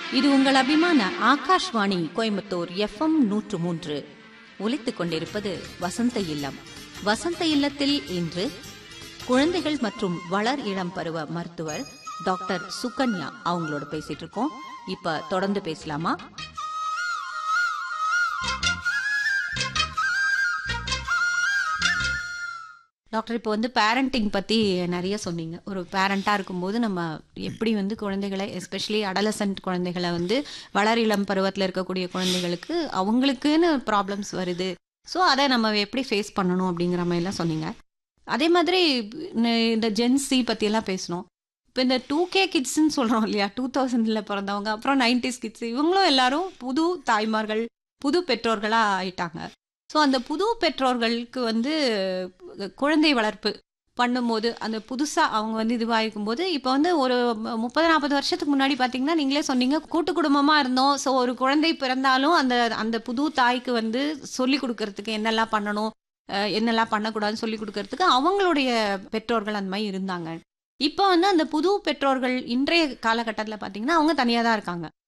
இது உங்கள் அபிமான ஆகாஷ்வாணி கோயம்புத்தூர் எஃப்எம் நூற்று மூன்று ஒலித்துக் கொண்டிருப்பது வசந்த இல்லம் வசந்த இல்லத்தில் இன்று குழந்தைகள் மற்றும் வளர் இளம் பருவ மருத்துவர் டாக்டர் சுகன்யா அவங்களோட பேசிட்டு இருக்கோம் இப்ப தொடர்ந்து பேசலாமா டாக்டர் இப்போ வந்து பேரண்டிங் பற்றி நிறைய சொன்னீங்க ஒரு பேரண்ட்டாக இருக்கும்போது நம்ம எப்படி வந்து குழந்தைகளை எஸ்பெஷலி அடலசன்ட் குழந்தைகளை வந்து வளர் இளம் பருவத்தில் இருக்கக்கூடிய குழந்தைகளுக்கு அவங்களுக்குன்னு ப்ராப்ளம்ஸ் வருது ஸோ அதை நம்ம எப்படி ஃபேஸ் பண்ணணும் அப்படிங்கிற மாதிரிலாம் சொன்னீங்க அதே மாதிரி ந- இந்த ஜென்சி பற்றியெல்லாம் பேசணும் இப்போ இந்த டூ கே கிட்ஸ்ன்னு சொல்கிறோம் இல்லையா டூ தௌசண்டில் பிறந்தவங்க அப்புறம் நைன்டிஸ் கிட்ஸ் இவங்களும் எல்லாரும் புது தாய்மார்கள் புது பெற்றோர்களாக ஆயிட்டாங்க ஸோ அந்த புது பெற்றோர்களுக்கு வந்து குழந்தை வளர்ப்பு பண்ணும்போது அந்த புதுசாக அவங்க வந்து இதுவாகிருக்கும் போது இப்போ வந்து ஒரு ம- முப்பது நாற்பது வருஷத்துக்கு முன்னாடி பார்த்தீங்கன்னா நீங்களே சொன்னீங்க கூட்டு குடும்பமாக இருந்தோம் ஸோ ஒரு குழந்தை பிறந்தாலும் அந்த அந்த புது தாய்க்கு வந்து சொல்லி கொடுக்கறதுக்கு என்னெல்லாம் பண்ணணும் அஹ், என்னெல்லாம் பண்ணக்கூடாதுன்னு சொல்லி கொடுக்கறதுக்கு அவங்களுடைய பெற்றோர்கள் அந்த மாதிரி இருந்தாங்க இப்போ வந்து அந்த புது பெற்றோர்கள் இன்றைய காலகட்டத்தில் பார்த்தீங்கன்னா அவங்க தனியாக தான் இருக்காங்க